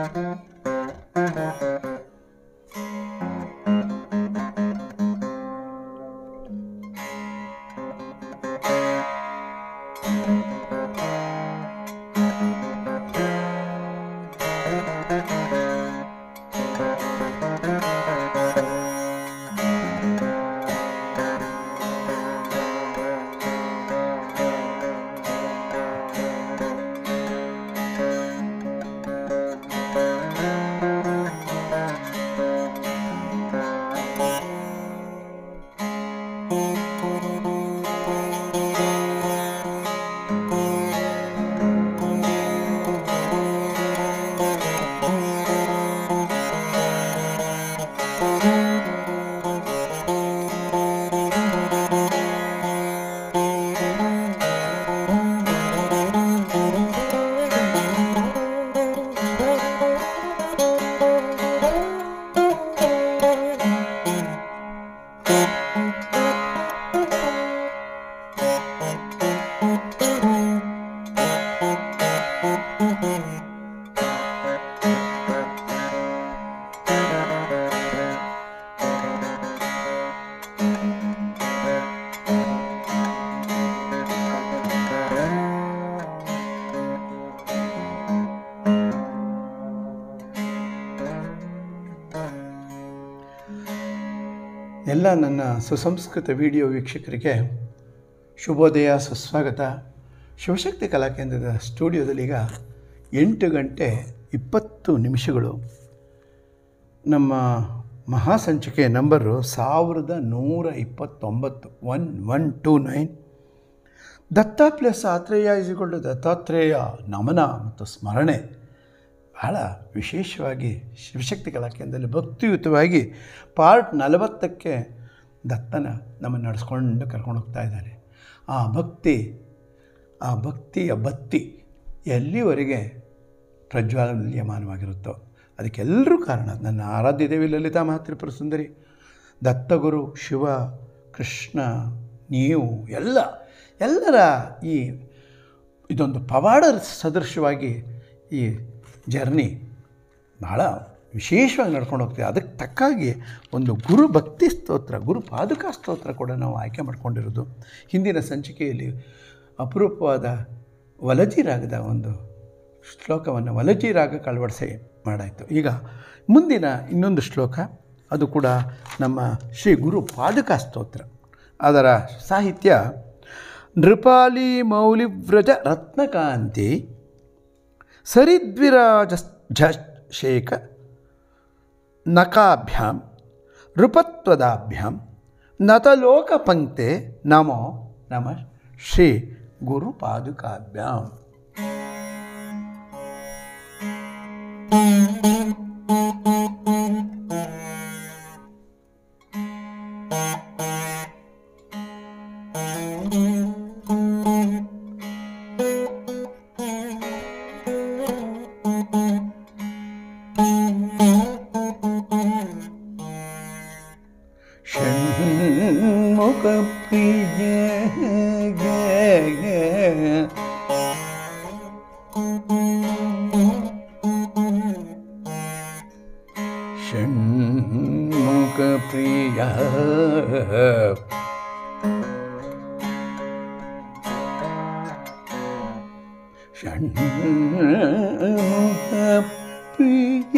ಎಲ್ಲ ನನ್ನ ಸುಸಂಸ್ಕೃತ ವಿಡಿಯೋ ವೀಕ್ಷಕರಿಗೆ ಶುಭೋದಯ ಸುಸ್ವಾಗತ ಶಿವಶಕ್ತಿ ಕಲಾಕೇಂದ್ರದ ಸ್ಟುಡಿಯೋದಲ್ಲಿ ಈಗ ಎಂಟು ಗಂಟೆ ಇಪ್ಪತ್ತು ನಿಮಿಷಗಳು ನಮ್ಮ ಮಹಾಸಂಚಿಕೆ ನಂಬರು ಸಾವಿರದ ನೂರ ಇಪ್ಪತ್ತೊಂಬತ್ತು ಒನ್ ಒನ್ ಟೂ ನೈನ್ ದತ್ತ ಪ್ಲಸ್ ಆತ್ರೇಯ ಇಸಿಕೊಂಡು ದತ್ತಾತ್ರೇಯ ನಮನ ಮತ್ತು ಸ್ಮರಣೆ ಬಹಳ ವಿಶೇಷವಾಗಿ ಶಿವಶಕ್ತಿ ಕಲಾಕೇಂದ್ರದಲ್ಲಿ ಭಕ್ತಿಯುತವಾಗಿ ಪಾರ್ಟ್ ನಲವತ್ತಕ್ಕೆ ದತ್ತನ ನಮ್ಮನ್ನು ನಡೆಸ್ಕೊಂಡು ಕರ್ಕೊಂಡು ಹೋಗ್ತಾ ಇದ್ದಾನೆ ಆ ಭಕ್ತಿ ಆ ಭಕ್ತಿಯ ಬತ್ತಿ ಎಲ್ಲಿವರೆಗೆ ಪ್ರಜ್ವಾಲನೀಯಮಾನವಾಗಿರುತ್ತೋ ಅದಕ್ಕೆಲ್ಲರೂ ಕಾರಣ ನನ್ನ ಆರಾಧ್ಯ ದೇವಿ ಲಲಿತಾ ಮಹಾತ್ರಿಪುರ ಸುಂದರಿ ದತ್ತಗುರು ಶಿವ ಕೃಷ್ಣ ನೀವು ಎಲ್ಲ ಎಲ್ಲರ ಈ ಇದೊಂದು ಪವಾಡ ಸದೃಶವಾಗಿ ಈ ಜರ್ನಿ ಭಾಳ ವಿಶೇಷವಾಗಿ ನಡ್ಕೊಂಡು ಹೋಗ್ತೀವಿ ಅದಕ್ಕೆ ತಕ್ಕಾಗಿ ಒಂದು ಗುರು ಭಕ್ತಿ ಸ್ತೋತ್ರ ಗುರು ಪಾದುಕಾ ಸ್ತೋತ್ರ ಕೂಡ ನಾವು ಆಯ್ಕೆ ಮಾಡ್ಕೊಂಡಿರೋದು ಹಿಂದಿನ ಸಂಚಿಕೆಯಲ್ಲಿ ಅಪರೂಪವಾದ ವಲಜಿ ರಾಗದ ಒಂದು ಶ್ಲೋಕವನ್ನು ವಲಜಿ ರಾಗಕ್ಕೆ ಅಳವಡಿಸಿ ಮಾಡಾಯಿತು ಈಗ ಮುಂದಿನ ಇನ್ನೊಂದು ಶ್ಲೋಕ ಅದು ಕೂಡ ನಮ್ಮ ಶ್ರೀ ಗುರು ಪಾದುಕಾ ಸ್ತೋತ್ರ ಅದರ ಸಾಹಿತ್ಯ ನೃಪಾಲಿ ಮೌಲಿವ್ರಜ ರತ್ನಕಾಂತಿ ಸರಿದ್ವಿರಾಜ ಶೇಖ ನಕಾಭ್ಯಾಂ ನೃಪತ್ವದಾಭ್ಯಾಂ ನತಲೋಕಪಂಕ್ತೆ ನಮೋ ನಮ ಶ್ರೀ ಗುರುಪಾದುಕಾಭ್ಯಾಂ ಷಣ್ಮುಖ ಪ್ರಿಯ ಷಣ್ಮುಖ ಪ್ರಿಯ ಷಣ್ಮುಖ ಪ್ರಿಯ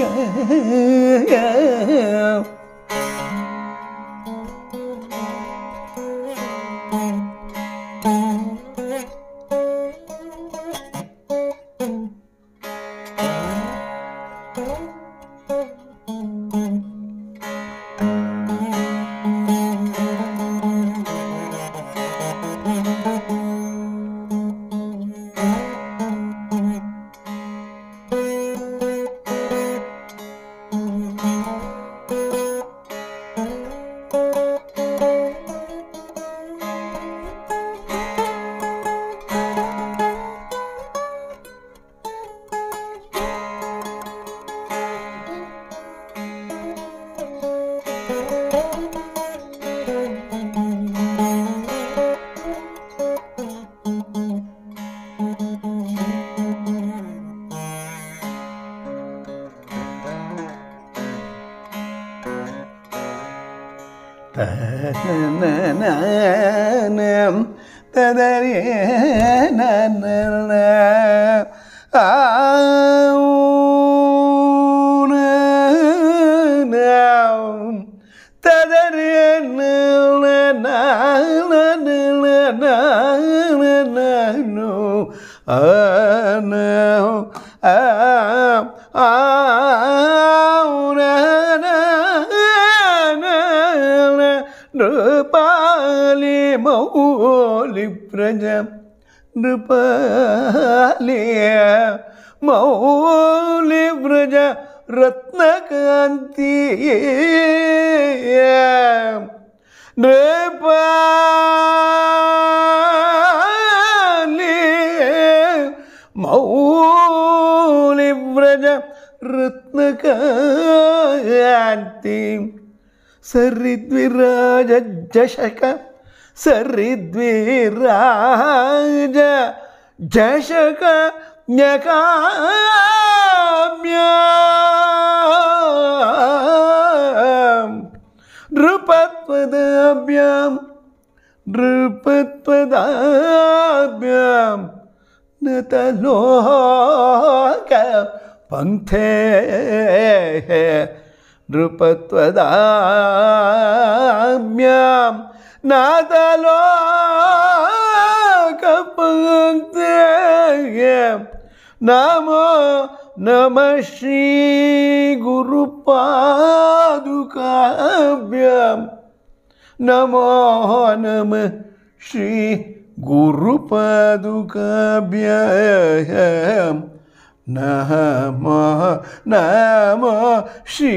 ತನನನನಂ ತದರೇ ನನನ ಆಂ ತದರೇ ನನನನನನನನು ಆನೋ ಆಂ ಆಂ ನೃಪಾಲಿ ಮೌಲಿ ಪ್ರಜ ನೃಪಾಲಿ ಮೌಲಿ ವ್ರಜ ರತ್ನಕಾಂತಿ ನೃಪಾಲಿ ಮೌಲಿ ವ್ರಜ ರತ್ನಕಾಂತಿ ಸರಿದ್ವಿರಾಜ ಜಶಕ ಸರಿದ್ವಿರಾಜ ಜಶಕ ನ್ಯಕಾಮ್ಯ ನೃಪತ್ವದಾಭ್ಯಾಂ ನೃಪತ್ವದಾಭ್ಯಾಂ ನತಲೋಕ ಪಂಥೇ ನೃಪತ್ವದಾಮ್ಯಾಂ ನಾದಲೋಕ ಪಂಕ್ತೆ ನಮೋ ನಮ ಶ್ರೀ ಗುರುಪಾದುಕಾಭ್ಯಾಂ ನಮೋ ನಮ ಶ್ರೀ ಗುರುಪಾದುಕಾಭ್ಯಾಂ ನಮೋ ನಮೋ ಶ್ರೀ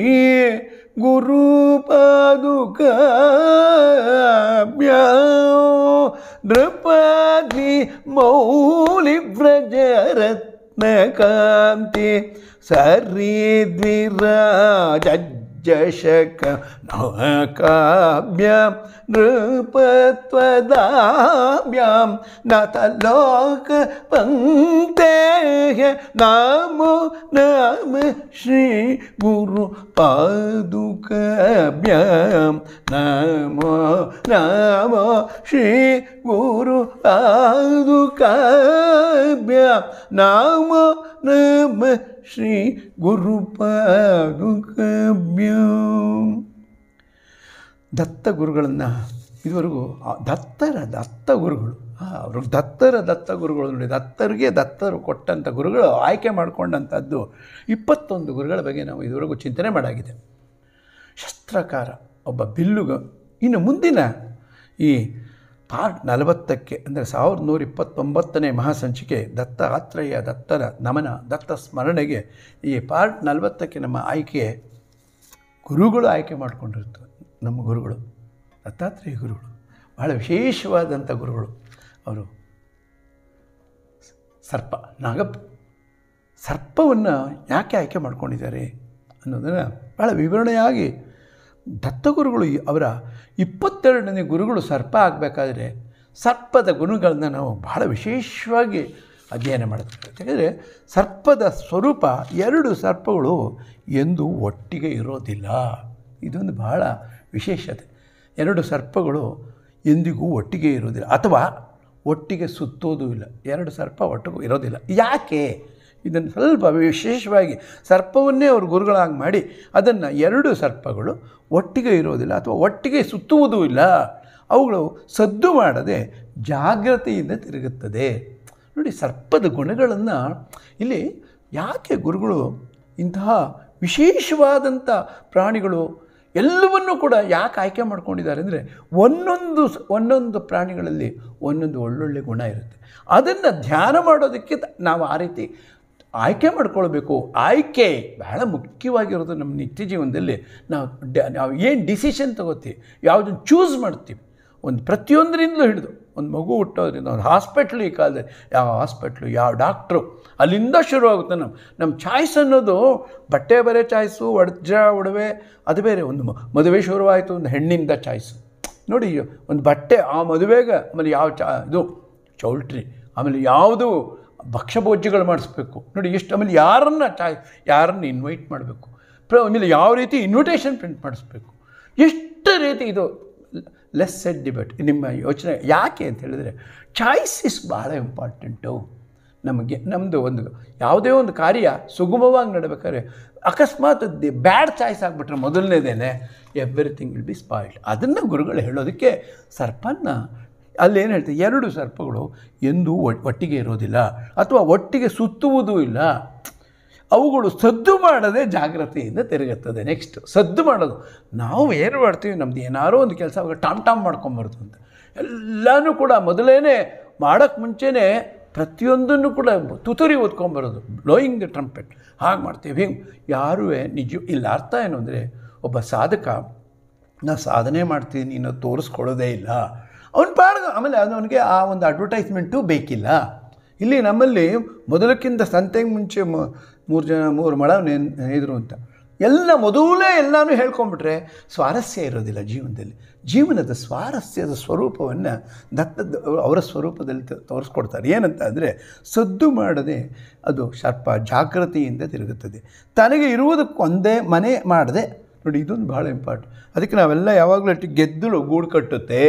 ಗುರುಪಾದುಕಾಭ್ಯಾಂ ನೃಪದಿ ಮೌಲಿ ವ್ರಜರತ್ನಕಾಂತಿ ಸರಿದ್ವಿರಾಜಶಕ ನಕಾಭ್ಯಾಂ ನೃಪತ್ವದಾಭ್ಯಾಂ ನತಲೋಕ ಪಂಕ್ತೆ ನಮೋ ನಮ ಶ್ರೀ ಗುರು ಪಾದುಕಭ್ಯಾಂ ನಮೋ ನಮೋ ಶ್ರೀ ಗುರು ಪಾದುಕಭ್ಯಾಂ ನಮೋ ನಮ ಶ್ರೀ ಗುರು ಪಾದುಕಭ್ಯಾಂ ದತ್ತ ಗುರುಗಳನ್ನು ಇದುವರೆಗೂ ಆ ದತ್ತರ ದತ್ತ ಗುರುಗಳು ಅವರು ದತ್ತರ ದತ್ತ ಗುರುಗಳು ನೋಡಿ ದತ್ತರಿಗೆ ದತ್ತರು ಕೊಟ್ಟಂಥ ಗುರುಗಳು ಆಯ್ಕೆ ಮಾಡಿಕೊಂಡಂಥದ್ದು ಇಪ್ಪತ್ತೊಂದು ಗುರುಗಳ ಬಗ್ಗೆ ನಾವು ಇದುವರೆಗೂ ಚಿಂತನೆ ಮಾಡಾಗಿದೆ ಶಸ್ತ್ರಕಾರ ಒಬ್ಬ ಬಿಲ್ಲುಗ ಇನ್ನು ಮುಂದಿನ ಈ ಪಾರ್ಟ್ ನಲವತ್ತಕ್ಕೆ ಅಂದರೆ ಸಾವಿರದ ನೂರ ಇಪ್ಪತ್ತೊಂಬತ್ತನೇ ಮಹಾಸಂಚಿಕೆ ದತ್ತ ಆತ್ರೇಯ ದತ್ತರ ನಮನ ದತ್ತ ಸ್ಮರಣೆಗೆ ಈ ಪಾರ್ಟ್ ನಲವತ್ತಕ್ಕೆ ನಮ್ಮ ಆಯ್ಕೆ ಗುರುಗಳು ಆಯ್ಕೆ ಮಾಡಿಕೊಂಡಿರ್ತಾರೆ ನಮ್ಮ ಗುರುಗಳು ದತ್ತಾತ್ರೇಯ ಗುರುಗಳು ಭಾಳ ವಿಶೇಷವಾದಂಥ ಗುರುಗಳು ಅವರು ಸರ್ಪ ನಾಗಪ್ಪ ಸರ್ಪವನ್ನು ಯಾಕೆ ಆಯ್ಕೆ ಮಾಡ್ಕೊಂಡಿದ್ದಾರೆ ಅನ್ನೋದನ್ನು ಭಾಳ ವಿವರಣೆಯಾಗಿ ದತ್ತಗುರುಗಳು ಈ- ಅವರ ಇಪ್ಪತ್ತೆರಡನೇ ಗುರುಗಳು ಸರ್ಪ ಆಗಬೇಕಾದ್ರೆ ಸರ್ಪದ ಗುಣಗಳನ್ನ ನಾವು ಬಹಳ ವಿಶೇಷವಾಗಿ ಅಧ್ಯಯನ ಮಾಡ್ತೇವೆ ಯಾಕಂದರೆ ಸರ್ಪದ ಸ್ವರೂಪ ಎರಡು ಸರ್ಪಗಳು ಎಂದು ಒಟ್ಟಿಗೆ ಇರೋದಿಲ್ಲ ಇದೊಂದು ಬಹಳ ವಿಶೇಷತೆ ಎರಡು ಸರ್ಪಗಳು ಎಂದಿಗೂ ಒಟ್ಟಿಗೆ ಇರೋದಿಲ್ಲ ಅಥವಾ ಒಟ್ಟಿಗೆ ಸುತ್ತೋದು ಇಲ್ಲ ಎರಡು ಸರ್ಪ ಒಟ್ಟಿಗೂ ಇರೋದಿಲ್ಲ ಯಾಕೆ ಇದನ್ನು ಸ್ವಲ್ಪ ವಿಶೇಷವಾಗಿ ಸರ್ಪವನ್ನೇ ಅವರು ಗುರುಗಳಾಗಿ ಮಾಡಿ ಅದನ್ನು ಎರಡು ಸರ್ಪಗಳು ಒಟ್ಟಿಗೆ ಇರೋದಿಲ್ಲ ಅಥವಾ ಒಟ್ಟಿಗೆ ಸುತ್ತುವುದೂ ಇಲ್ಲ ಅವುಗಳು ಸದ್ದು ಮಾಡದೆ ಜಾಗ್ರತೆಯಿಂದ ತಿರುಗುತ್ತದೆ ನೋಡಿ ಸರ್ಪದ ಗುಣಗಳನ್ನು ಇಲ್ಲಿ ಯಾಕೆ ಗುರುಗಳು ಇಂತಹ ವಿಶೇಷವಾದಂಥ ಪ್ರಾಣಿಗಳು ಎಲ್ಲವನ್ನೂ ಕೂಡ ಯಾಕೆ ಆಯ್ಕೆ ಮಾಡ್ಕೊಂಡಿದ್ದಾರೆ ಅಂದರೆ ಒಂದೊಂದು ಸ- ಒಂದೊಂದು ಪ್ರಾಣಿಗಳಲ್ಲಿ ಒಂದೊಂದು ಒಳ್ಳೊಳ್ಳೆ ಗುಣ ಇರುತ್ತೆ ಅದನ್ನು ಧ್ಯಾನ ಮಾಡೋದಕ್ಕೆ ತ- ನಾವು ಆ ರೀತಿ ಆಯ್ಕೆ ಮಾಡ್ಕೊಳ್ಬೇಕು ಆಯ್ಕೆ ಬಹಳ ಮುಖ್ಯವಾಗಿರೋದು ನಮ್ಮ ನಿತ್ಯ ಜೀವನದಲ್ಲಿ ನಾವು ಡ ನಾವು ಏನು ಡಿಸಿಷನ್ ತಗೋತೀವಿ ಯಾವುದನ್ನು ಚೂಸ್ ಮಾಡ್ತೀವಿ ಒಂದು ಪ್ರತಿಯೊಂದರಿಂದಲೂ ಹಿಡಿದು ಒಂದು ಮಗು ಹುಟ್ಟೋದ್ರಿಂದ ಒಂದು ಹಾಸ್ಪಿಟ್ಲು ಈ ಕಾಲದಲ್ಲಿ ಯಾವ ಹಾಸ್ಪಿಟ್ಲು ಯಾವ ಡಾಕ್ಟ್ರು ಅಲ್ಲಿಂದ ಶುರುವಾಗುತ್ತೆ ನಮ್ಮ ನಮ್ಮ ಚಾಯ್ಸ್ ಅನ್ನೋದು ಬಟ್ಟೆ ಬೇರೆ ಚಾಯ್ಸು ವಜ್ರ ಒಡವೆ ಅದು ಬೇರೆ ಒಂದು ಮ- ಮದುವೆ ಶುರುವಾಯಿತು ಒಂದು ಹೆಣ್ಣಿಂದ ಚಾಯ್ಸು ನೋಡಿ ಒಂದು ಬಟ್ಟೆ ಆ ಮದುವೆಗೆ ಆಮೇಲೆ ಯಾವ ಚಾ ಇದು ಚೌಲ್ಟ್ರಿ ಆಮೇಲೆ ಯಾವುದು ಭಕ್ಷ್ಯಭೋಜ್ಯಗಳು ಮಾಡಿಸ್ಬೇಕು ನೋಡಿ ಎಷ್ಟು ಆಮೇಲೆ ಯಾರನ್ನು ಚಾಯ್ ಯಾರನ್ನು ಇನ್ವೈಟ್ ಮಾಡಬೇಕು ಪ್ರ ಆಮೇಲೆ ಯಾವ ರೀತಿ ಇನ್ವಿಟೇಷನ್ ಪ್ರಿಂಟ್ ಮಾಡಿಸ್ಬೇಕು ಎಷ್ಟು ರೀತಿ ಇದು ಲೆಸ್ ಸೆಟ್ ಡಿಬೇಟ್ ನಿಮ್ಮ ಯೋಚನೆ ಯಾಕೆ ಅಂತ ಹೇಳಿದರೆ ಚಾಯ್ಸಿಸ್ ಭಾಳ ಇಂಪಾರ್ಟೆಂಟು ನಮಗೆ ನಮ್ಮದು ಒಂದು ಯಾವುದೇ ಒಂದು ಕಾರ್ಯ ಸುಗಮವಾಗಿ ನಡಬೇಕಾದ್ರೆ ಅಕಸ್ಮಾತ್ ದಿ ಬ್ಯಾಡ್ ಚಾಯ್ಸ್ ಆಗಿಬಿಟ್ರೆ ಮೊದಲನೇದೇನೆ ಎವ್ರಿಥಿಂಗ್ ವಿಲ್ ಬಿ ಸ್ಪಾಯ್ಲ್ಡ್ ಅದನ್ನು ಗುರುಗಳು ಹೇಳೋದಕ್ಕೆ ಸರ್ಪನ್ನ ಅಲ್ಲೇನು ಹೇಳ್ತಾರೆ ಎರಡು ಸರ್ಪಗಳು ಎಂದೂ ಒ- ಒಟ್ಟಿಗೆ ಇರೋದಿಲ್ಲ ಅಥವಾ ಒಟ್ಟಿಗೆ ಸುತ್ತುವುದೂ ಇಲ್ಲ ಅವುಗಳು ಸದ್ದು ಮಾಡದೆ ಜಾಗ್ರತೆಯಿಂದ ತಿರುಗುತ್ತದೆ ನೆಕ್ಸ್ಟ್ ಸದ್ದು ಮಾಡೋದು ನಾವು ಏನು ಮಾಡ್ತೀವಿ ನಮ್ದು ಏನಾರೋ ಒಂದು ಕೆಲಸ ಅವಾಗ ಟಾಮ್ ಟಾಮ್ ಮಾಡ್ಕೊಂಬಾರ್ದು ಅಂತ ಎಲ್ಲನೂ ಕೂಡ ಮೊದಲೇನೆ ಮಾಡೋಕ್ಕೆ ಮುಂಚೆನೇ ಪ್ರತಿಯೊಂದನ್ನು ಕೂಡ ತುತುರಿ ಓದ್ಕೊಂಬರೋದು ಬ್ಲೋಯಿಂಗ್ ದ ಟ್ರಂಪೆಟ್ ಹಾಗೆ ಮಾಡ್ತೀವಿ ಹಿಂಗೆ ಯಾರೂ ನಿಜ ಇಲ್ಲ ಅರ್ಥ ಏನು ಅಂದರೆ ಒಬ್ಬ ಸಾಧಕ ನಾ ಸಾಧನೆ ಮಾಡ್ತೀನಿ ಅನ್ನೋದು ತೋರಿಸ್ಕೊಳ್ಳೋದೇ ಇಲ್ಲ ಅವನ ಪಾಡ್ಗ ಆಮೇಲೆ ಅದು ಅವನಿಗೆ ಆ ಒಂದು ಅಡ್ವರ್ಟೈಸ್ಮೆಂಟು ಬೇಕಿಲ್ಲ ಇಲ್ಲಿ ನಮ್ಮಲ್ಲಿ ಮೊದಲಕ್ಕಿಂತ ಸಂತೆಗೆ ಮುಂಚೆ ಮ- ಮೂರು ಜನ ಮೂರು ಮಳ ನೇದ್ರು ಅಂತ ಎಲ್ಲ ಮೊದಲೇ ಎಲ್ಲನೂ ಹೇಳ್ಕೊಂಬಿಟ್ರೆ ಸ್ವಾರಸ್ಯ ಇರೋದಿಲ್ಲ ಜೀವನದಲ್ಲಿ ಜೀವನದ ಸ್ವಾರಸ್ಯದ ಸ್ವರೂಪವನ್ನು ದತ್ತದ ಅವರ ಸ್ವರೂಪದಲ್ಲಿ ತ- ತೋರಿಸ್ಕೊಡ್ತಾರೆ ಏನಂತ ಅಂದರೆ ಸದ್ದು ಮಾಡದೆ ಅದು ಸರ್ಪ ಜಾಗೃತಿಯಿಂದ ತಿರುಗುತ್ತದೆ ತನಗೆ ಇರುವುದಕ್ಕೆ ಒಂದೇ ಮನೆ ಮಾಡದೆ ನೋಡಿ ಇದೊಂದು ಭಾಳ ಇಂಪಾರ್ಟೆಂಟ್ ಅದಕ್ಕೆ ನಾವೆಲ್ಲ ಯಾವಾಗಲೂ ಅಷ್ಟು ಗೆದ್ದಲು ಗೂಡು ಕಟ್ಟುತ್ತೆ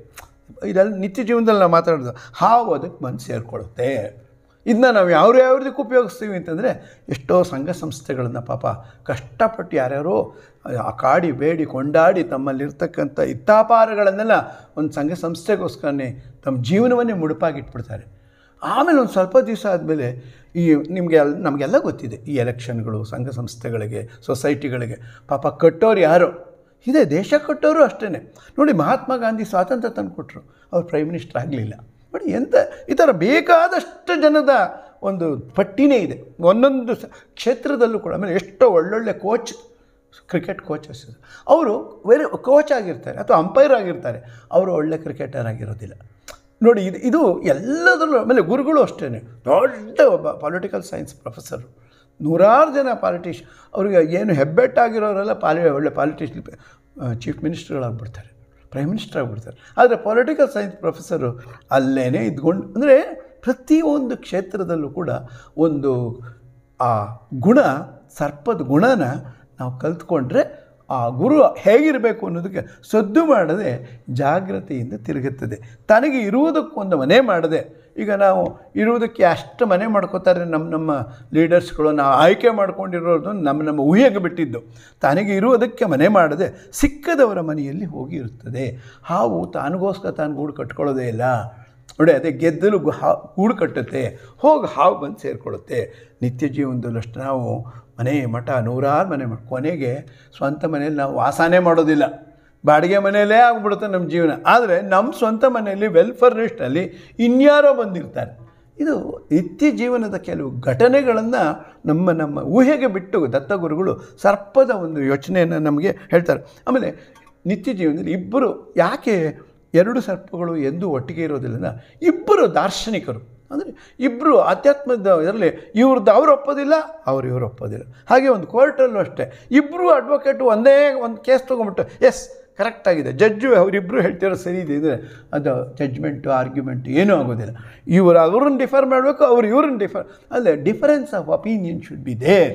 ಇದೆಲ್ಲ ನಿತ್ಯ ಜೀವನದಲ್ಲಿ ನಾವು ಮಾತಾಡೋದು ಹಾವು ಅದಕ್ಕೆ ಬಂದು ಸೇರಿಕೊಳ್ಳುತ್ತೆ ಇದನ್ನ ನಾವು ಯಾವ ಯಾವ್ದಕ್ಕೆ ಉಪಯೋಗಿಸ್ತೀವಿ ಅಂತಂದರೆ ಎಷ್ಟೋ ಸಂಘ ಸಂಸ್ಥೆಗಳನ್ನು ಪಾಪ ಕಷ್ಟಪಟ್ಟು ಯಾರ್ಯಾರೋ ಆ ಕಾಡಿ ಬೇಡಿ ಕೊಂಡಾಡಿ ತಮ್ಮಲ್ಲಿರ್ತಕ್ಕಂಥ ಇತ್ತಾಪಾರಗಳನ್ನೆಲ್ಲ ಒಂದು ಸಂಘ ಸಂಸ್ಥೆಗೋಸ್ಕರನೇ ತಮ್ಮ ಜೀವನವನ್ನೇ ಮುಡುಪಾಗಿಟ್ಬಿಡ್ತಾರೆ ಆಮೇಲೆ ಒಂದು ಸ್ವಲ್ಪ ದಿವಸ ಆದಮೇಲೆ ಈ ನಿಮಗೆ ಎಲ್ ನಮಗೆಲ್ಲ ಗೊತ್ತಿದೆ ಈ ಎಲೆಕ್ಷನ್ಗಳು ಸಂಘ ಸಂಸ್ಥೆಗಳಿಗೆ ಸೊಸೈಟಿಗಳಿಗೆ ಪಾಪ ಕಟ್ಟೋರು ಯಾರು ಇದೆ ದೇಶ ಕಟ್ಟೋರು ಅಷ್ಟೇ ನೋಡಿ ಮಹಾತ್ಮ ಗಾಂಧಿ ಸ್ವಾತಂತ್ರ್ಯ ತಂದುಕೊಟ್ರು ಅವ್ರು ಪ್ರೈಮ್ ಮಿನಿಸ್ಟರ್ ಆಗಲಿಲ್ಲ ನೋಡಿ ಎಂತ ಈ ಥರ ಬೇಕಾದಷ್ಟು ಜನದ ಒಂದು ಪಟ್ಟಿನೇ ಇದೆ ಒಂದೊಂದು ಸ- ಕ್ಷೇತ್ರದಲ್ಲೂ ಕೂಡ ಆಮೇಲೆ ಎಷ್ಟೋ ಒಳ್ಳೊಳ್ಳೆ ಕೋಚ್ ಕ್ರಿಕೆಟ್ ಕೋಚಸ್ ಅವರು ವೆರಿ ಕೋಚ್ ಆಗಿರ್ತಾರೆ ಅಥವಾ ಅಂಪೈರ್ ಆಗಿರ್ತಾರೆ ಅವರು ಒಳ್ಳೆ ಕ್ರಿಕೆಟರ್ ಆಗಿರೋದಿಲ್ಲ ನೋಡಿ ಇದು ಇದು ಎಲ್ಲದರಲ್ಲೂ ಆಮೇಲೆ ಗುರುಗಳು ಅಷ್ಟೇ ದೊಡ್ಡ ಒಬ್ಬ ಪೊಲಿಟಿಕಲ್ ಸೈನ್ಸ್ ಪ್ರೊಫೆಸರು ನೂರಾರು ಜನ ಪಾಲಿಟಿಷ್ ಅವ್ರಿಗೆ ಏನು ಹೆಬ್ಬೆಟ್ಟಾಗಿರೋರೆಲ್ಲ ಪಾಲಿ ಒಳ್ಳೆ ಪಾಲಿಟಿಷ್ ಚೀಫ್ ಮಿನಿಸ್ಟರ್ಗಳಾಗ್ಬಿಡ್ತಾರೆ ಪ್ರೈಮ್ ಮಿನಿಸ್ಟರ್ ಆಗಿಬಿಡ್ತಾರೆ ಆದರೆ ಪೊಲಿಟಿಕಲ್ ಸೈನ್ಸ್ ಪ್ರೊಫೆಸರು ಅಲ್ಲೇ ಇದ್ಕೊಂಡು ಅಂದರೆ ಪ್ರತಿಯೊಂದು ಕ್ಷೇತ್ರದಲ್ಲೂ ಕೂಡ ಒಂದು ಆ ಗುಣ ಸರ್ಪದ ಗುಣನ ನಾವು ಕಲ್ತ್ಕೊಂಡ್ರೆ ಆ ಗುರು ಹೇಗಿರಬೇಕು ಅನ್ನೋದಕ್ಕೆ ಸದ್ದು ಮಾಡದೆ ಜಾಗ್ರತೆಯಿಂದ ತಿರುಗುತ್ತದೆ ತನಗೆ ಇರುವುದಕ್ಕೊಂದು ಮನೆ ಮಾಡದೆ ಈಗ ನಾವು ಇರುವುದಕ್ಕೆ ಅಷ್ಟು ಮನೆ ಮಾಡ್ಕೋತಾರೆ ನಮ್ಮ ನಮ್ಮ ಲೀಡರ್ಸ್ಗಳು ನಾವು ಆಯ್ಕೆ ಮಾಡ್ಕೊಂಡಿರೋದು ನಮ್ಮ ನಮ್ಮ ಊಹೆಗೆ ಬಿಟ್ಟಿದ್ದು ತನಗೆ ಇರುವುದಕ್ಕೆ ಮನೆ ಮಾಡದೆ ಸಿಕ್ಕದವರ ಮನೆಯಲ್ಲಿ ಹೋಗಿ ಇರುತ್ತದೆ ಹಾವು ತಾನಿಗೋಸ್ಕರ ತಾನು ಗೂಡು ಕಟ್ಕೊಳ್ಳೋದೇ ಇಲ್ಲ ನೋಡಿ ಅದೇ ಗೆದ್ದಲು ಗು- ಹಾ ಗೂಡು ಕಟ್ಟುತ್ತೆ ಹೋಗಿ ಹಾವು ಬಂದು ಸೇರಿಕೊಳ್ಳುತ್ತೆ ನಿತ್ಯ ಜೀವನದಲ್ಲೂ ಅಷ್ಟು ನಾವು ಮನೆ ಮಠ ನೂರಾರು ಮನೆ ಮಾಡಿ ಕೊನೆಗೆ ಸ್ವಂತ ಮನೆಯಲ್ಲಿ ನಾವು ವಾಸನೆ ಮಾಡೋದಿಲ್ಲ ಬಾಡಿಗೆ ಮನೆಯಲ್ಲೇ ಆಗ್ಬಿಡುತ್ತೆ ನಮ್ಮ ಜೀವನ ಆದರೆ ನಮ್ಮ ಸ್ವಂತ ಮನೆಯಲ್ಲಿ ವೆಲ್ ಫರ್ನಿಷ್ಡಲ್ಲಿ ಇನ್ಯಾರೋ ಬಂದಿರ್ತಾರೆ ಇದು ನಿತ್ಯ ಜೀವನದ ಕೆಲವು ಘಟನೆಗಳನ್ನು ನಮ್ಮ ನಮ್ಮ ಊಹೆಗೆ ಬಿಟ್ಟು ದತ್ತಗುರುಗಳು ಸರ್ಪದ ಒಂದು ಯೋಚನೆಯನ್ನು ನಮಗೆ ಹೇಳ್ತಾರೆ ಆಮೇಲೆ ನಿತ್ಯ ಜೀವನದಲ್ಲಿ ಇಬ್ಬರು ಯಾಕೆ ಎರಡು ಸರ್ಪಗಳು ಎಂದೂ ಒಟ್ಟಿಗೆ ಇರೋದಿಲ್ಲ ಇಬ್ಬರು ದಾರ್ಶನಿಕರು ಅಂದರೆ ಇಬ್ಬರು ಆಧ್ಯಾತ್ಮದ ಇದರಲ್ಲಿ ಇವ್ರದ್ದು ಅವ್ರು ಒಪ್ಪೋದಿಲ್ಲ ಅವ್ರು ಇವ್ರು ಒಪ್ಪೋದಿಲ್ಲ ಹಾಗೆ ಒಂದು ಕೋರ್ಟಲ್ಲೂ ಅಷ್ಟೇ ಇಬ್ಬರು ಅಡ್ವೊಕೇಟು ಒಂದೇ ಒಂದು ಕೇಸ್ ತೊಗೊಂಬಿಟ್ಟು ಎಸ್ ಕರೆಕ್ಟಾಗಿದೆ ಜಡ್ಜು ಅವರಿಬ್ಬರು ಹೇಳ್ತಿರೋ ಸರಿ ಇದೆ ಅಂದರೆ ಅದು ಜಡ್ಜ್ಮೆಂಟು ಆರ್ಗ್ಯುಮೆಂಟು ಏನೂ ಆಗೋದಿಲ್ಲ ಇವರು ಅವ್ರನ್ನ ಡಿಫರ್ ಮಾಡಬೇಕು ಅವ್ರು ಇವ್ರನ್ನ ಡಿಫರ್ ಅಲ್ಲೇ difference of opinion should be there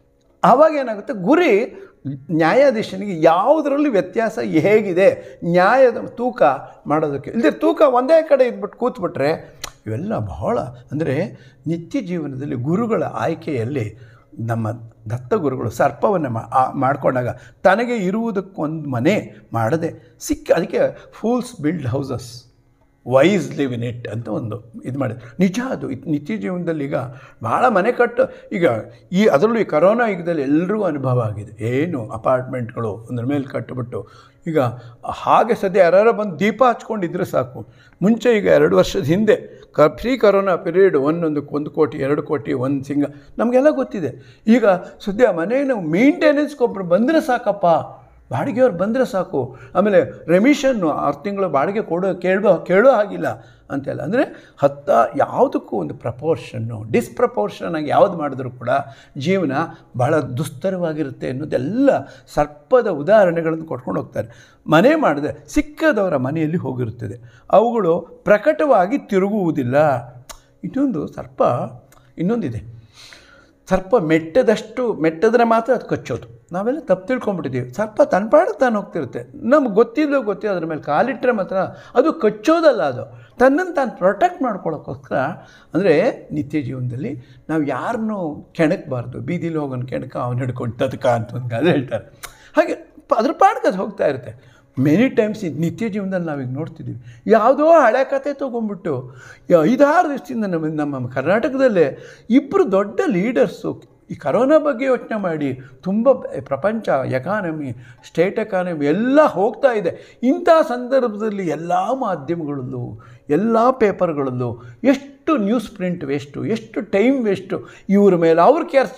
ಆವಾಗ ಏನಾಗುತ್ತೆ ಗುರಿ ನ್ಯಾಯಾಧೀಶನಿಗೆ ಯಾವುದರಲ್ಲಿ ವ್ಯತ್ಯಾಸ ಹೇಗಿದೆ ನ್ಯಾಯದ ತೂಕ ಮಾಡೋದಕ್ಕೆ ಇಲ್ಲದೆ ತೂಕ ಒಂದೇ ಕಡೆ ಇದ್ಬಿಟ್ಟು ಕೂತ್ಬಿಟ್ರೆ ಇವೆಲ್ಲ ಬಹಳ ಅಂದರೆ ನಿತ್ಯ ಜೀವನದಲ್ಲಿ ಗುರುಗಳ ಆಯ್ಕೆಯಲ್ಲಿ ನಮ್ಮ ದತ್ತಗುರುಗಳು ಸರ್ಪವನ್ನು ಮಾ ಆ- ಮಾಡ್ಕೊಂಡಾಗ ತನಗೆ ಇರುವುದಕ್ಕೊಂದು ಮನೆ ಮಾಡದೆ ಸಿಕ್ಕ ಅದಕ್ಕೆ fools build houses wise live in it ಅಂತ ಒಂದು ಇದು ಮಾಡಿದ್ರು ನಿಜ ಅದು ಇದ್ ನಿತ್ಯ ಜೀವನದಲ್ಲಿ ಈಗ ಭಾಳ ಮನೆ ಕಟ್ಟು ಈಗ ಈ ಅದರಲ್ಲೂ ಈ ಕರೋನಾ ಯುಗದಲ್ಲಿ ಎಲ್ರಿಗೂ ಅನುಭವ ಆಗಿದೆ ಏನು ಅಪಾರ್ಟ್ಮೆಂಟ್ಗಳು ಒಂದ್ರ ಮೇಲೆ ಕಟ್ಟಿಬಿಟ್ಟು ಈಗ ಹಾಗೆ ಸದ್ಯ ಯಾರು ಬಂದು ದೀಪ ಹಚ್ಕೊಂಡಿದ್ರೆ ಸಾಕು ಮುಂಚೆ ಈಗ ಎರಡು ವರ್ಷದ ಹಿಂದೆ ಕ ಫ್ರೀ ಕರೋನಾ ಪೀರಿಯಡ್ ಒಂದೊಂದಕ್ಕೆ ಒಂದು ಕೋಟಿ ಎರಡು ಕೋಟಿ ಒಂದು ಸಿಂಗ ನಮಗೆಲ್ಲ ಗೊತ್ತಿದೆ ಈಗ ಸದ್ಯ ಮನೆ ನಾವು ಮೇಂಟೆನೆನ್ಸ್ಗೊಬ್ರು ಬಂದರೆ ಸಾಕಪ್ಪ ಬಾಡಿಗೆಯವ್ರು ಬಂದರೆ ಸಾಕು ಆಮೇಲೆ ರೆಮಿಷನ್ನು ಆರು ತಿಂಗಳು ಬಾಡಿಗೆ ಕೊಡೋ ಕೇಳೋ ಕೇಳೋ ಹಾಗಿಲ್ಲ ಅಂತೆಲ್ಲ ಅಂದರೆ ಹತ್ತ ಯಾವುದಕ್ಕೂ ಒಂದು ಪ್ರಪೋರ್ಷನ್ನು ಡಿಸ್ಪ್ರಪೋರ್ಷನ್ ಆಗಿ ಯಾವುದು ಮಾಡಿದ್ರೂ ಕೂಡ ಜೀವನ ಬಹಳ ದುಸ್ತರವಾಗಿರುತ್ತೆ ಅನ್ನೋದೆಲ್ಲ ಸರ್ಪದ ಉದಾಹರಣೆಗಳನ್ನು ಕೊಟ್ಕೊಂಡು ಹೋಗ್ತಾರೆ ಮನೆ ಮಾಡಿದ್ರೆ ಸಿಕ್ಕದವರ ಮನೆಯಲ್ಲಿ ಹೋಗಿರುತ್ತದೆ ಅವುಗಳು ಪ್ರಕಟವಾಗಿ ತಿರುಗುವುದಿಲ್ಲ ಇನ್ನೊಂದು ಸರ್ಪ ಇನ್ನೊಂದಿದೆ ಸರ್ಪ ಮೆಟ್ಟದಷ್ಟು ಮೆಟ್ಟದ್ರೆ ಮಾತ್ರ ಅದು ಕಚ್ಚೋದು ನಾವೆಲ್ಲ ತಪ್ಪು ತಿಳ್ಕೊಂಬಿಟ್ಟಿದ್ದೀವಿ ಸರ್ಪ ತನ್ನ ಪಾಡಕ್ಕೆ ತಾನು ಹೋಗ್ತಿರುತ್ತೆ ನಮ್ಗೆ ಗೊತ್ತಿಲ್ಲೋ ಗೊತ್ತಿಲ್ಲ ಅದ್ರ ಮೇಲೆ ಕಾಲಿಟ್ಟರೆ ಮಾತ್ರ ಅದು ಕಚ್ಚೋದಲ್ಲ ಅದು ತನ್ನನ್ನು ತಾನು ಪ್ರೊಟೆಕ್ಟ್ ಮಾಡ್ಕೊಳ್ಳೋಕ್ಕೋಸ್ಕರ ಅಂದರೆ ನಿತ್ಯ ಜೀವನದಲ್ಲಿ ನಾವು ಯಾರನ್ನೂ ಕೆಣಕಬಾರ್ದು ಬೀದಿಲಿ ಹೋಗೋನು ಕೆಣಕ ಅವನು ಹಿಡ್ಕೊಂಡು ತದಕ ಅಂತ ಒಂದು ಗಾದೆ ಹೇಳ್ತಾರೆ ಹಾಗೆ ಪ- ಅದ್ರ ಪಾಡ್ಗೆ ಅದು ಹೋಗ್ತಾ ಇರುತ್ತೆ ಮೆನಿ ಟೈಮ್ಸ್ ಈ ನಿತ್ಯ ಜೀವನದಲ್ಲಿ ನಾವೀಗ ನೋಡ್ತಿದ್ದೀವಿ ಯಾವುದೋ ಹಳೆ ಕತೆ ತೊಗೊಂಡ್ಬಿಟ್ಟು ಈ ಐದಾರು ದಿವಸದಿಂದ ನಮ್ಮ ನಮ್ಮ ಕರ್ನಾಟಕದಲ್ಲೇ ಇಬ್ಬರು ದೊಡ್ಡ ಲೀಡರ್ಸು ಈ ಕರೋನಾ ಬಗ್ಗೆ ಯೋಚನೆ ಮಾಡಿ ತುಂಬ ಪ್ರಪಂಚ ಎಕಾನಮಿ ಸ್ಟೇಟ್ ಎಕಾನಮಿ ಎಲ್ಲ ಹೋಗ್ತಾ ಇದೆ ಇಂಥ ಸಂದರ್ಭದಲ್ಲಿ ಎಲ್ಲ ಮಾಧ್ಯಮಗಳಲ್ಲೂ ಎಲ್ಲ ಪೇಪರ್ಗಳಲ್ಲೂ ಎಷ್ಟು ನ್ಯೂಸ್ ಪ್ರಿಂಟ್ ವೇಸ್ಟು ಎಷ್ಟು ಟೈಮ್ ವೇಸ್ಟು ಇವ್ರ ಮೇಲೆ ಅವ್ರ ಕೆರ್ಚ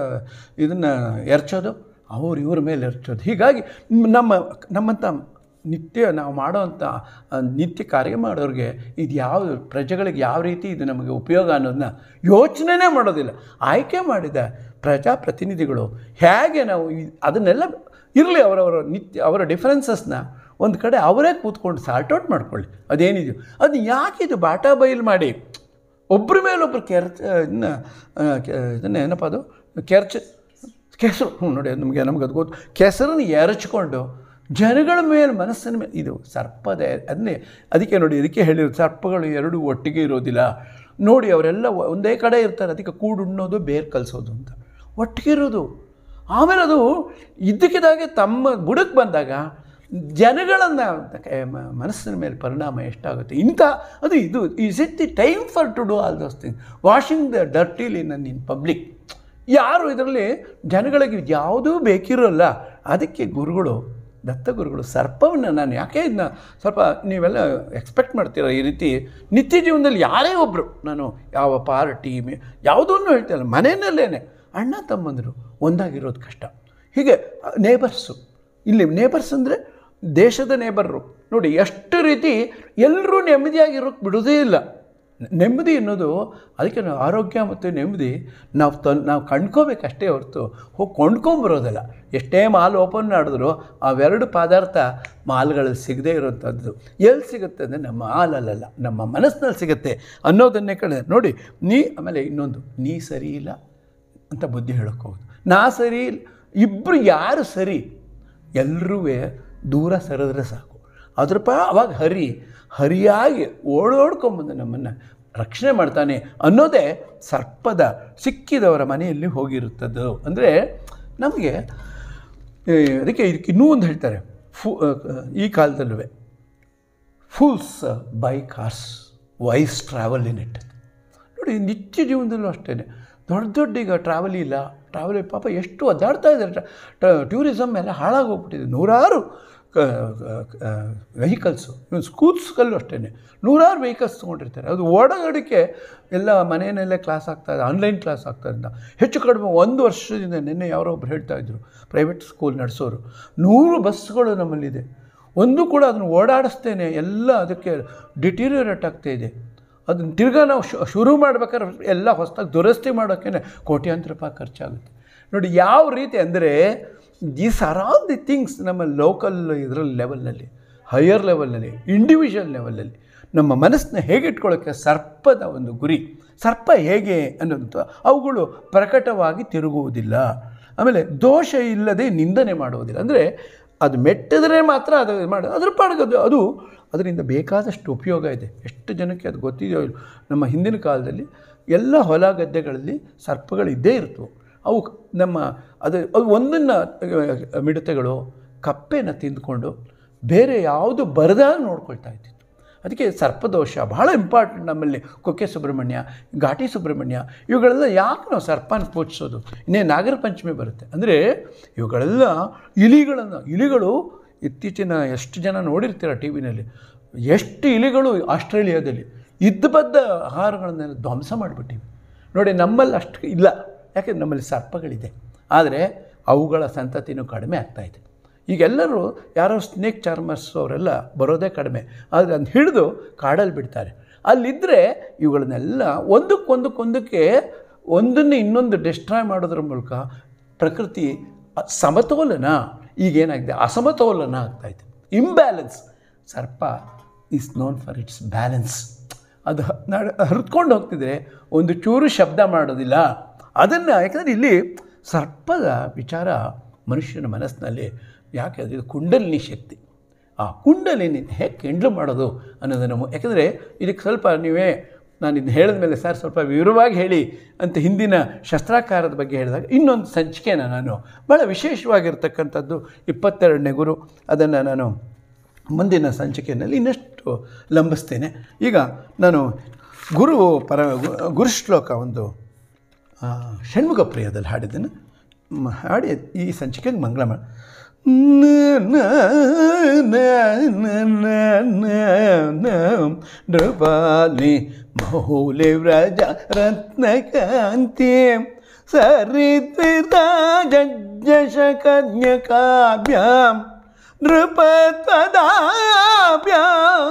ಇದನ್ನು ಎರಚೋದು ಅವ್ರು ಇವ್ರ ಮೇಲೆ ಎರಚೋದು ಹೀಗಾಗಿ ನಮ್ಮ ನಮ್ಮಂಥ ನಿತ್ಯ ನಾವು ಮಾಡೋವಂಥ ಆ, ನಿತ್ಯ ಕಾರ್ಯ ಮಾಡೋರಿಗೆ ಇದು ಯಾವ ಪ್ರಜೆಗಳಿಗೆ ಯಾವ ರೀತಿ ಇದು ನಮಗೆ ಉಪಯೋಗ ಅನ್ನೋದನ್ನ ಯೋಚನೆನೇ ಮಾಡೋದಿಲ್ಲ ಆಯ್ಕೆ ಮಾಡಿದ ಪ್ರಜಾಪ್ರತಿನಿಧಿಗಳು ಹೇಗೆ ನಾವು ಈ- ಅದನ್ನೆಲ್ಲ ಇರಲಿ ಅವರವರ ನಿತ್ಯ ಅವರ ಡಿಫರೆನ್ಸಸ್ನ ಒಂದು ಕಡೆ ಅವರೇ ಕೂತ್ಕೊಂಡು ಸಾರ್ಟ್ ಔಟ್ ಮಾಡ್ಕೊಳ್ಳಿ ಅದೇನಿದೆಯೋ ಅದು ಯಾಕೆ ಇದು ಬಾಟಾ ಬೈಲ್ ಮಾಡಿ ಒಬ್ಬರ ಮೇಲೊಬ್ಬರು ಕೆರ್ಚ ಇದನ್ನ ಆ, ಕೆ- ಇದನ್ನ ಏನಪ್ಪ ಅದು ಕೆರ್ಚ ಕೆಸರು ಹ್ಞೂ ನೋಡಿ ಅದು ನಮಗೆ ನಮ್ಗೆ ಅದು ಗೊತ್ತು ಕೆಸರನ್ನು ಎರಚಿಕೊಂಡು ಜನಗಳ ಮೇಲೆ ಮನಸ್ಸಿನ ಮೇಲೆ ಇದು ಸರ್ಪದ ಅದನ್ನೇ ಅದಕ್ಕೆ ನೋಡಿ ಇದಕ್ಕೆ ಹೇಳಿರೋದು ಸರ್ಪಗಳು ಎರಡು ಒಟ್ಟಿಗೆ ಇರೋದಿಲ್ಲ ನೋಡಿ ಅವರೆಲ್ಲ ಒ- ಒಂದೇ ಕಡೆ ಇರ್ತಾರೆ ಅದಕ್ಕೆ ಕೂಡುಣ್ಣೋದು ಬೇರೆ ಕಲಿಸೋದು ಅಂತ ಒಟ್ಟಿಗೆ ಇರೋದು ಆಮೇಲೆ ಅದು ಇದ್ದಕ್ಕಿದ್ದಾಗೆ ತಮ್ಮ ಬುಡಕ್ಕೆ ಬಂದಾಗ ಜನಗಳನ್ನು ಮನಸ್ಸಿನ ಮೇಲೆ ಪರಿಣಾಮ ಎಷ್ಟಾಗುತ್ತೆ ಇಂಥ ಅದು ಇದು is it the time for to do all those thing washing the dirty linen in public ಯಾರು ಇದರಲ್ಲಿ ಜನಗಳಿಗೆ ಯಾವುದೂ ಬೇಕಿರೋಲ್ಲ ಅದಕ್ಕೆ ಗುರುಗಳು ದತ್ತ ಗುರುಗಳು ಸರ್ಪವನ್ನು ನಾನು ಯಾಕೆ ಇದನ್ನ ಸ್ವಲ್ಪ ನೀವೆಲ್ಲ ಎಕ್ಸ್ಪೆಕ್ಟ್ ಮಾಡ್ತೀರ ಈ ರೀತಿ ನಿತ್ಯ ಜೀವನದಲ್ಲಿ ಯಾರೇ ಒಬ್ಬರು ನಾನು ಯಾವ ಪಾರ್ಟಿ ಮೇ ಯಾವುದನ್ನು ಹೇಳ್ತಿಲ್ಲ ಮನೆಯಲ್ಲೇ ಅಣ್ಣ ತಮ್ಮಂದರು ಒಂದಾಗಿರೋದು ಕಷ್ಟ ಹೀಗೆ ನೇಬರ್ಸು ಇಲ್ಲಿ ನೇಬರ್ಸ್ ಅಂದರೆ ದೇಶದ ನೇಬರ್ರು ನೋಡಿ ಎಷ್ಟು ರೀತಿ ಎಲ್ಲರೂ ನೆಮ್ಮದಿಯಾಗಿರೋಕ್ಕೆ ಬಿಡೋದೇ ಇಲ್ಲ ನೆಮ್ಮದಿ ಅನ್ನೋದು ಅದಕ್ಕೆ ನಾವು ಆರೋಗ್ಯ ಮತ್ತು ನೆಮ್ಮದಿ ನಾವು ತ ನಾವು ಕಂಡ್ಕೋಬೇಕಷ್ಟೇ ಹೊರತು ಹೋಗಿ ಕೊಂಡ್ಕೊಂಬರೋದಲ್ಲ ಎಷ್ಟೇ ಮಾಲ್ ಓಪನ್ ಮಾಡಿದ್ರು ಅವೆರಡು ಪದಾರ್ಥ ಮಾಲ್ಗಳಲ್ಲಿ ಸಿಗದೇ ಇರೋಂಥದ್ದು ಎಲ್ಲಿ ಸಿಗುತ್ತೆ ಅಂದರೆ ನಮ್ಮ ಹಾಲಲ್ಲ ನಮ್ಮ ಮನಸ್ಸಿನಲ್ಲಿ ಸಿಗುತ್ತೆ ಅನ್ನೋದನ್ನೇ ಕಳೆ ನೋಡಿ ನೀ ಆಮೇಲೆ ಇನ್ನೊಂದು ನೀ ಸರಿ ಇಲ್ಲ ಅಂತ ಬುದ್ಧಿ ಹೇಳೋಕೆ ಹೋಗುದು ನಾ ಸರಿ ಇಲ್ಲ ಇಬ್ಬರು ಯಾರು ಸರಿ ಎಲ್ಲರೂ ದೂರ ಸರಿದ್ರೆ ಸಾಕು ಅದ್ರ ಪ ಅವಾಗ ಹರಿ ಹರಿಯಾಗಿ ಓಡೋಡ್ಕೊಂಬಂದು ನಮ್ಮನ್ನು ರಕ್ಷಣೆ ಮಾಡ್ತಾನೆ ಅನ್ನೋದೇ ಸರ್ಪದ ಸಿಕ್ಕಿದವರ ಮನೆಯಲ್ಲಿ ಹೋಗಿರುತ್ತದ್ದು ಅಂದರೆ ನಮಗೆ ಏ, ಅದಕ್ಕೆ ಇದಕ್ಕೆ ಇನ್ನೂ ಒಂದು ಹೇಳ್ತಾರೆ ಫು ಆ, ಈ ಕಾಲದಲ್ಲೂ fools buy cars wise travel in it ನೋಡಿ ನಿತ್ಯ ಜೀವನದಲ್ಲೂ ಅಷ್ಟೇ ದೊಡ್ಡ ದೊಡ್ಡ ಈಗ ಟ್ರಾವೆಲ್ ಇಲ್ಲ ಟ್ರಾವೆಲ್ ಪಾಪ ಎಷ್ಟು ಒದ್ದಾಡ್ತಾ ಇದ್ದಾರೆ ಟೂರಿಸಮ್ ಎಲ್ಲ ಹಾಳಾಗೋಗ್ಬಿಟ್ಟಿದೆ ನೂರಾರು ವೆಹಿಕಲ್ಸು ಇವನ್ ಸ್ಕೂಲ್ಸ್ಗಲ್ಲೂ ಅಷ್ಟೇ ನೂರಾರು ವೆಹಿಕಲ್ಸ್ ತೊಗೊಂಡಿರ್ತಾರೆ ಅದು ಓಡಾಡೋಕ್ಕೆ ಎಲ್ಲ ಮನೆಯಲ್ಲೇ ಕ್ಲಾಸ್ ಆಗ್ತಾಯಿದೆ ಆನ್ಲೈನ್ ಕ್ಲಾಸ್ ಆಗ್ತಾಯಿದ್ದ ಹೆಚ್ಚು ಕಡಿಮೆ ಒಂದು ವರ್ಷದಿಂದ ನಿನ್ನೆ ಯಾರೋ ಒಬ್ರು ಹೇಳ್ತಾ ಇದ್ರು ಪ್ರೈವೇಟ್ ಸ್ಕೂಲ್ ನಡೆಸೋರು ನೂರು ಬಸ್ಗಳು ನಮ್ಮಲ್ಲಿದೆ ಒಂದು ಕೂಡ ಅದನ್ನು ಓಡಾಡಿಸ್ತೇನೆ ಎಲ್ಲ ಅದಕ್ಕೆ ಡಿಟೀರಿಯರೇಟ್ ಆಗ್ತಾ ಇದೆ ಅದನ್ನು ತಿರ್ಗಾ ನಾವು ಶು- ಶುರು ಮಾಡ್ಬೇಕಾದ್ರೆ ಎಲ್ಲ ಹೊಸದಾಗಿ ದುರಸ್ತಿ ಮಾಡೋಕ್ಕೇ ಕೋಟ್ಯಾಂತರ ರೂಪಾಯಿ ಖರ್ಚಾಗುತ್ತೆ ನೋಡಿ ಯಾವ ರೀತಿ ಅಂದರೆ these are all the things ನಮ್ಮ ಲೋಕಲ್ ಇದರಲ್ಲಿ ಲೆವೆಲ್ನಲ್ಲಿ ಹೈಯರ್ ಲೆವೆಲ್ನಲ್ಲಿ ಇಂಡಿವಿಜುವಲ್ ಲೆವೆಲಲ್ಲಿ ನಮ್ಮ ಮನಸ್ಸನ್ನ ಹೇಗೆ ಇಟ್ಕೊಳ್ಳೋಕ್ಕೆ ಸರ್ಪದ ಒಂದು ಗುರಿ ಸರ್ಪ ಹೇಗೆ ಅನ್ನೋದು ಅವುಗಳು ಪ್ರಕಟವಾಗಿ ತಿರುಗುವುದಿಲ್ಲ ಆಮೇಲೆ ದೋಷ ಇಲ್ಲದೆ ನಿಂದನೆ ಮಾಡುವುದಿಲ್ಲ ಅಂದರೆ ಅದು ಮೆಟ್ಟಿದ್ರೆ ಮಾತ್ರ ಅದು ಮಾಡೋದು ಅದ್ರ ಪಾಡಿಗೆ ಅದು ಅದು ಅದರಿಂದ ಬೇಕಾದಷ್ಟು ಉಪಯೋಗ ಇದೆ ಎಷ್ಟು ಜನಕ್ಕೆ ಅದು ಗೊತ್ತಿದೆಯೋ ಇಲ್ವೋ. ನಮ್ಮ ಹಿಂದಿನ ಕಾಲದಲ್ಲಿ ಎಲ್ಲ ಹೊಲ ಗದ್ದೆಗಳಲ್ಲಿ ಸರ್ಪಗಳು ಇದ್ದೇ ಇರ್ತವೆ ಅವು ಕ- ನಮ್ಮ ಅದು ಅದು ಒಂದನ್ನು ಮಿಡತೆಗಳು ಕಪ್ಪೆನ ತಿಂದ್ಕೊಂಡು ಬೇರೆ ಯಾವುದು ಬರದಾಗ ನೋಡ್ಕೊಳ್ತಾ ಇದ್ದಿತ್ತು ಅದಕ್ಕೆ ಸರ್ಪದೋಷ ಬಹಳ ಇಂಪಾರ್ಟೆಂಟ್ ನಮ್ಮಲ್ಲಿ ಕುಕ್ಕೆ ಸುಬ್ರಹ್ಮಣ್ಯ ಘಾಟಿ ಸುಬ್ರಹ್ಮಣ್ಯ ಇವುಗಳೆಲ್ಲ ಯಾಕೆ ನಾವು ಸರ್ಪನ ಪೂಜಿಸೋದು ಇನ್ನೇ ನಾಗರ ಪಂಚಮಿ ಬರುತ್ತೆ ಅಂದರೆ ಇವುಗಳೆಲ್ಲ ಇಲಿಗಳನ್ನು ಇಲಿಗಳು ಇತ್ತೀಚಿನ ಎಷ್ಟು ಜನ ನೋಡಿರ್ತೀರ ಟಿ ವಿನಲ್ಲಿ ಎಷ್ಟು ಇಲಿಗಳು ಆಸ್ಟ್ರೇಲಿಯಾದಲ್ಲಿ ಇದ್ದ ಬದ್ದ ಆಹಾರಗಳನ್ನೆಲ್ಲ ಧ್ವಂಸ ಮಾಡಿಬಿಟ್ಟಿವಿ ನೋಡಿ ನಮ್ಮಲ್ಲಿ ಅಷ್ಟು ಇಲ್ಲ ಯಾಕೆಂದ್ರೆ ನಮ್ಮಲ್ಲಿ ಸರ್ಪಗಳಿದೆ ಆದರೆ ಅವುಗಳ ಸಂತತಿನೂ ಕಡಿಮೆ ಆಗ್ತಾಯಿದೆ ಈಗೆಲ್ಲರೂ ಯಾರೋ ಸ್ನೇಕ್ ಚಾರ್ಮರ್ಸ್ ಅವರೆಲ್ಲ ಬರೋದೇ ಕಡಿಮೆ ಆದರೆ ಅದನ್ನ ಹಿಡಿದು ಕಾಡಲ್ಲಿ ಬಿಡ್ತಾರೆ ಅಲ್ಲಿದ್ದರೆ ಇವುಗಳನ್ನೆಲ್ಲ ಒಂದಕ್ಕೊಂದಕ್ಕೊಂದಕ್ಕೆ ಒಂದನ್ನು ಇನ್ನೊಂದು ಡಿಸ್ಟ್ರಾಯ್ ಮಾಡೋದ್ರ ಮೂಲಕ ಪ್ರಕೃತಿ ಅ- ಸಮತೋಲನ ಈಗೇನಾಗಿದೆ ಅಸಮತೋಲನ ಆಗ್ತಾಯಿದೆ ಇಂಬ್ಯಾಲೆನ್ಸ್ ಸರ್ಪ is known for its balance ಅದು ಹ- ನಡ್ ಹರಿದ್ಕೊಂಡು ಹೋಗ್ತಿದ್ರೆ ಒಂದು ಚೂರು ಶಬ್ದ ಮಾಡೋದಿಲ್ಲ ಅದನ್ನು ಯಾಕಂದರೆ ಇಲ್ಲಿ ಸರ್ಪದ ವಿಚಾರ ಮನುಷ್ಯನ ಮನಸ್ಸಿನಲ್ಲಿ ಯಾಕೆ ಅದು ಇದು ಕುಂಡಲಿನಿ ಶಕ್ತಿ ಆ ಕುಂಡಲಿನಿ ಹೇಗೆ ಕೆಂಡ್ಲು ಮಾಡೋದು ಅನ್ನೋದನ್ನು ಮು- ಯಾಕಂದರೆ ಇದಕ್ಕೆ ಸ್ವಲ್ಪ ನೀವೇ ನಾನು ಇದನ್ನ ಹೇಳಿದ ಮೇಲೆ ಸರ್ ಸ್ವಲ್ಪ ವಿವರವಾಗಿ ಹೇಳಿ ಅಂತ ಹಿಂದಿನ ಶಸ್ತ್ರಾಕಾರದ ಬಗ್ಗೆ ಹೇಳಿದಾಗ ಇನ್ನೊಂದು ಸಂಚಿಕೆನ ನಾನು ಭಾಳ ವಿಶೇಷವಾಗಿರ್ತಕ್ಕಂಥದ್ದು ಇಪ್ಪತ್ತೆರಡನೇ ಗುರು ಅದನ್ನು ನಾನು ಮುಂದಿನ ಸಂಚಿಕೆಯಲ್ಲಿ ಇನ್ನಷ್ಟು ಲಂಬಿಸ್ತೇನೆ ಈಗ ನಾನು ಗುರು ಪರ ಗು- ಗುರುಶ್ಲೋಕ ಒಂದು ಆ, ಷಣ್ಮುಖ ಪ್ರಿಯದಲ್ಲಿ ಹಾಡಿದ್ದನ್ನು ಮ್, ಹಾಡಿ ಈ ಸಂಚಿಕೆಗೆ ಮಂಗಳ ಮಾಡಿ ನೃಪಾಲಿ ಮೌಲಿ ವ್ರಜ ರತ್ನಕಾಂತಿ ಸರಿದ್ವಿರಾಜಶಕನ್ಯಕಾಭ್ಯಾಂ ನೃಪತ್ವದಾಭ್ಯಾಂ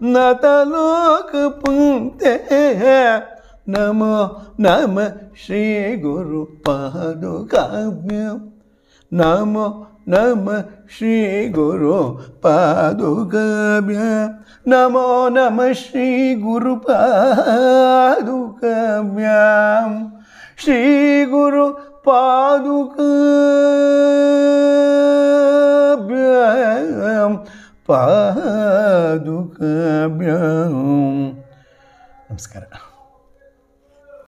ನತಲೋಕಪುಂಕ್ತೆ ನಮೋ ನಮ ಶ್ರೀ ಗುರು ಪಾದುಕಾಭ್ಯಾಂ ನಮೋ ನಮ ಶ್ರೀ ಗುರು ಪಾದುಕಾಭ್ಯಾಂ ನಮೋ ನಮ ಶ್ರೀ ಗುರು ಪಾದುಕಾಭ್ಯಾಂ ಶ್ರೀ ಗುರು ಪಾದುಕಾಭ್ಯಾಂ ಪಾದುಕಾಭ್ಯಾಂ ನಮಸ್ಕಾರ